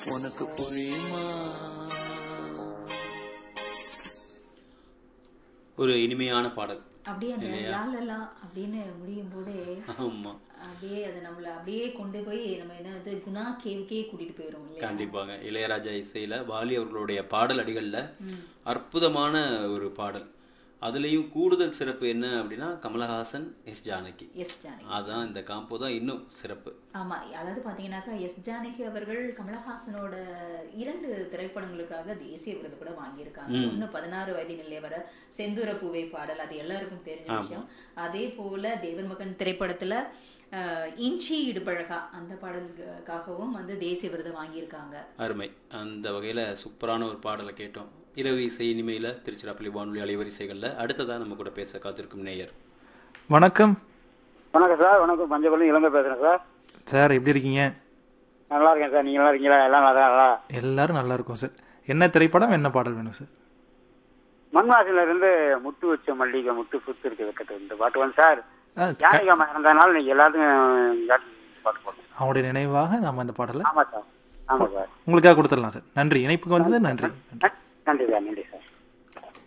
உனக்கு புரியுமா ஒரு இனிமையான பாடல் அப்படியே அந்த லாலலா அப்படின்னு முடியும் போதே ஆமா அப்படியே அதை நம்மள அப்படியே கொண்டு போய் நம்ம என்னது குணா கேவுக்கே கூட்டிட்டு போயிரும் இல்லையா கண்டிப்பாக இளையராஜா இசையில வாலி அவர்களுடைய பாடல் அடிகள்ல அற்புதமான ஒரு பாடல் அதுலயும் கூடுதல் சிறப்பு என்ன அப்படின்னா கமலஹாசன் எஸ் ஜானகி எஸ் ஜானகி அதான் இந்த காம்போ தான் இன்னும் சிறப்பு ஆமா அதாவது பாத்தீங்கன்னாக்கா எஸ் ஜானகி அவர்கள் கமலஹாசனோட இரண்டு திரைப்படங்களுக்காக தேசிய விருது கூட வாங்கியிருக்காங்க ஒண்ணு பதினாறு வயதினிலே வர செந்தூர பூவே பாடல் அது எல்லாருக்கும் தெரிஞ்ச விஷயம் அதே போல தேவர் மகன் திரைப்படத்துல அஹ், இஞ்சி இடுபழகா அந்த பாடலுக்காகவும் வந்து தேசிய விருது வாங்கியிருக்காங்க அருமை அந்த வகையில சூப்பரான ஒரு பாடலை கேட்டோம் இரவு இசை இனிமையில திருச்சிராப்பள்ளி வானொலி அலைவரிசைகள்ல அடுத்ததா நம்ம கூட பேச காத்திருக்கும் நேயர் வணக்கம் வணக்கம் சார் வணக்கம் பஞ்சபள்ளி இளங்க பேசுறேன் சார் சார் எப்படி இருக்கீங்க நல்லா இருக்கேன் சார் நீங்க நல்லா இருக்கீங்களா எல்லாம் நல்லா நல்லா எல்லாரும் நல்லா இருக்கும் சார் என்ன திரைப்படம் என்ன பாடல் வேணும் சார் மண்வாசல இருந்து முத்து வச்ச மல்லிகை முத்து சுத்து இருக்கு வைக்கட்டு இந்த பாட்டு வந்து சார் ஆ, ஜானகியம்மா இறந்தனால நீங்க எல்லாத்துக்கும் ஜானகி பாட்டு போடுங்க அவங்களுடைய நினைவாக நாம அந்த பாடலை ஆமா சார் ஆமா சார் உங்களுக்காக கொடுத்துடலாம் சார் நன்றி இணைப்புக்கு வந்தது நன்றி நன்றி நன்றி சார் நன்றி